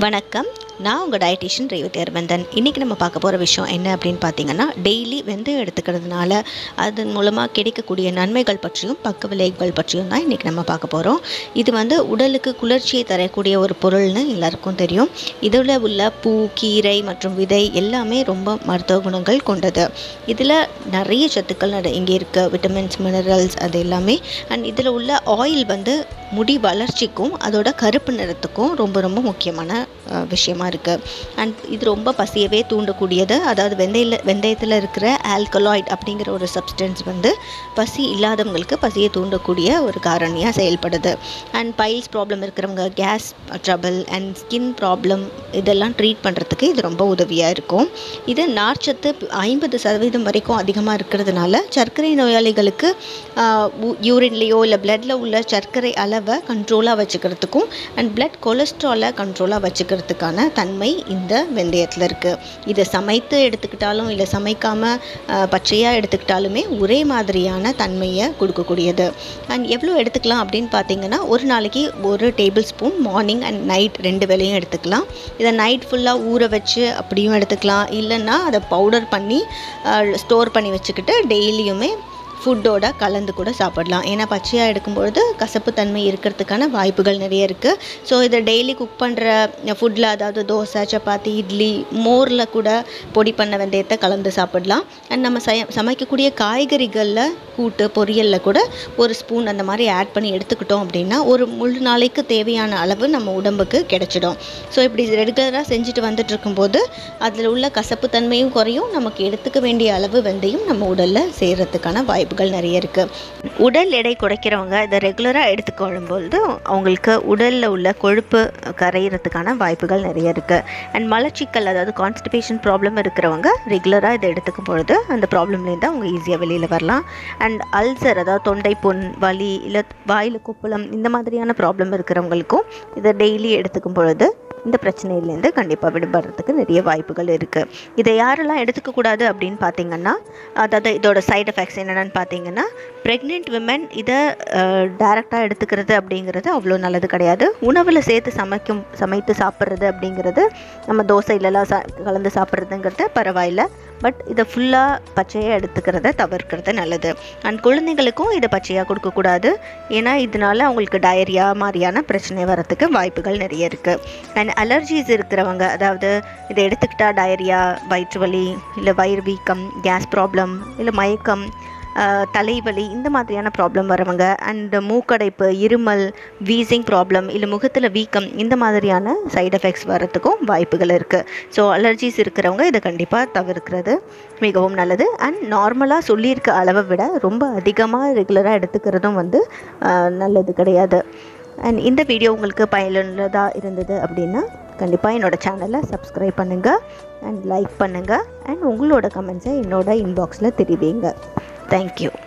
வணக்கம் நான் உங்கள் டயட்டிஷியன் ரேவதி அரவிந்தன் இன்றைக்கி நம்ம பார்க்க போகிற விஷயம் என்ன அப்படின்னு பார்த்தீங்கன்னா டெய்லி வெந்தயம் எடுத்துக்கிறதுனால அதன் மூலமாக கிடைக்கக்கூடிய நன்மைகள் பற்றியும் பக்க விளைவுகள் பற்றியும் தான் இன்றைக்கி நம்ம பார்க்க போகிறோம் இது வந்து உடலுக்கு குளிர்ச்சியை தரக்கூடிய ஒரு பொருள்னு எல்லாருக்கும் தெரியும் இதில் உள்ள பூ கீரை மற்றும் விதை எல்லாமே ரொம்ப மருத்துவ குணங்கள் கொண்டது இதில் நிறைய சத்துக்கள் நட- இங்கே இருக்க விட்டமின்ஸ் மினரல்ஸ் அது எல்லாமே அண்ட் இதில் உள்ள ஆயில் வந்து முடி வளர்ச்சிக்கும் அதோட கருப்பு நிறத்துக்கும் ரொம்ப ரொம்ப முக்கியமான அஹ், விஷயமா இருக்குது அண்ட் இது ரொம்ப பசியவே தூண்டக்கூடியது அதாவது வெந்தயில வெந்தயத்தில் இருக்கிற ஆல்கலாய்ட் அப்படிங்கிற ஒரு சப்ஸ்டன்ஸ் வந்து பசி இல்லாதவங்களுக்கு பசியை தூண்டக்கூடிய ஒரு காரணியாக செயல்படுது அண்ட் பைல்ஸ் ப்ராப்ளம் இருக்கிறவங்க gas trouble and skin problem இதெல்லாம் ட்ரீட் பண்ணுறதுக்கு இது ரொம்ப உதவியாக இருக்கும் இது நார்ச்சத்து ஐம்பது சதவீதம் வரைக்கும் அதிகமாக இருக்கிறதுனால சர்க்கரை நோயாளிகளுக்கு யூரின்லேயோ இல்லை பிளட்டில் உள்ள சர்க்கரை அளவை கண்ட்ரோலாக வச்சுக்கிறதுக்கும் அண்ட் பிளட் கொலஸ்ட்ராலை கண்ட்ரோலாக வச்சுக்கிறதுக்கான தன்மை இந்த வெந்தயத்தில் இருக்குது இதை சமைத்து எடுத்துக்கிட்டாலும் இல்லை சமைக்காமல் பச்சையாக எடுத்துக்கிட்டாலுமே ஒரே மாதிரியான தன்மையை கொடுக்கக்கூடியது அண்ட் எவ்வளோ எடுத்துக்கலாம் அப்படின்னு பார்த்தீங்கன்னா ஒரு நாளைக்கு ஒரு tablespoon morning and night ரெண்டு வேளையும் எடுத்துக்கலாம் இதை நைட் ஃபுல்லாக ஊற வச்சு அப்படியும் எடுத்துக்கலாம் இல்லைன்னா அதை பவுடர் பண்ணி ஸ்டோர் பண்ணி வச்சுக்கிட்டு டெய்லியுமே ஃபுட்டோட கலந்து கூட சாப்பிடலாம் ஏன்னா பச்சையாக எடுக்கும்பொழுது கசப்பு தன்மை இருக்கிறதுக்கான வாய்ப்புகள் நிறைய இருக்குது ஸோ இதை டெய்லி குக் பண்ணுற ஃபுட்டில் அதாவது தோசை சப்பாத்தி இட்லி மோரில் கூட பொடி பண்ண வெந்தயத்தை கலந்து சாப்பிடலாம் அண்ட் நம்ம சய சமைக்கக்கூடிய காய்கறிகளில் கூட்டு பொரியலில் கூட ஒரு ஸ்பூன் அந்த மாதிரி ஆட் பண்ணி எடுத்துக்கிட்டோம் அப்படின்னா ஒரு முழு நாளைக்கு தேவையான அளவு நம்ம உடம்புக்கு கிடைச்சிடும் ஸோ இப்படி ரெகுலராக செஞ்சுட்டு வந்துட்டு இருக்கும்போது அதில் உள்ள கசப்பு தன்மையும் குறையும் நமக்கு எடுத்துக்க வேண்டிய அளவு வெந்தயம் நம்ம உடலில் சேர்கிறதுக்கான வாய்ப்புகள் நிறைய இருக்குது உடல் எடை குறைக்கிறவங்க இதை ரெகுலராக எடுத்துக்கொள்ளும்போது அவங்களுக்கு உடலில் உள்ள கொழுப்பு கரையிறதுக்கான வாய்ப்புகள் நிறைய இருக்குது அண்ட் மலச்சிக்கல் அதாவது கான்ஸ்டிபேஷன் ப்ராப்ளம் இருக்கிறவங்க ரெகுலராக இதை எடுத்துக்கும் பொழுது அந்த ப்ராப்ளம்லேருந்து அவங்க ஈஸியாக வெளியில் வரலாம் அண்ட் அல்சர் அதாவது தொண்டை புண் வலி இல்லை வாயில் கொப்பளம் இந்த மாதிரியான ப்ராப்ளம் இருக்கிறவங்களுக்கும் இதை டெய்லி எடுத்துக்கும் பொழுது இந்த பிரச்சனையிலேருந்து கண்டிப்பாக விடுபடுறதுக்கு நிறைய வாய்ப்புகள் இருக்குது இதை யாரெல்லாம் எடுத்துக்கக்கூடாது அப்படின்னு பார்த்தீங்கன்னா அதாவது இதோட சைடு எஃபெக்ட்ஸ் என்னென்னு பார்த்தீங்கன்னா ப்ரெக்னென்ட் விமன் இதை டைரெக்டாக எடுத்துக்கிறது அப்படிங்கிறது அவ்வளோ நல்லது கிடையாது உணவில் சேர்த்து சமைக்கும் சமைத்து சாப்பிட்றது அப்படிங்கிறது நம்ம தோசையிலலாம் சா கலந்து சாப்பிட்றதுங்கிறது பரவாயில்ல பட் இதை ஃபுல்லாக பச்சையாக எடுத்துக்கிறத தவிர்க்கிறது நல்லது அண்ட் குழந்தைங்களுக்கும் இதை பச்சையாக கொடுக்கக்கூடாது ஏன்னா இதனால அவங்களுக்கு டயரியா மாதிரியான பிரச்சனை வரத்துக்கு வாய்ப்புகள் நிறைய இருக்குது அண்ட் அலர்ஜிஸ் இருக்கிறவங்க அதாவது இதை எடுத்துக்கிட்டா டயரியா வயிற்று வலி இல்லை வயிறு வீக்கம் கேஸ் ப்ராப்ளம் இல்லை மயக்கம் ஆஹ் தலைவலி இந்த மாதிரியான ப்ராப்ளம் வரவங்க அண்ட் மூக்கடைப்பு இருமல் வீசிங் ப்ராப்ளம் இல்லை முகத்தில் வீக்கம் இந்த மாதிரியான சைடு எஃபெக்ட்ஸ் வரத்துக்கும் வாய்ப்புகள் இருக்குது ஸோ அலர்ஜிஸ் இருக்கிறவங்க இதை கண்டிப்பாக தவிர்க்கிறது மிகவும் நல்லது அண்ட் நார்மலாக சொல்லியிருக்க அளவை விட ரொம்ப அதிகமாக ரெகுலராக எடுத்துக்கிறதும் வந்து ஆஹ் நல்லது கிடையாது அண்ட் இந்த வீடியோ உங்களுக்கு பயனுள்ளதாக இருந்தது அப்படின்னா கண்டிப்பாக என்னோட சேனலை சப்ஸ்கிரைப் பண்ணுங்கள் அண்ட் லைக் பண்ணுங்கள் அண்ட் உங்களோட கமெண்ட்ஸை என்னோட இன்பாக்ஸில் தெரிவிங்க தேங்க்யூ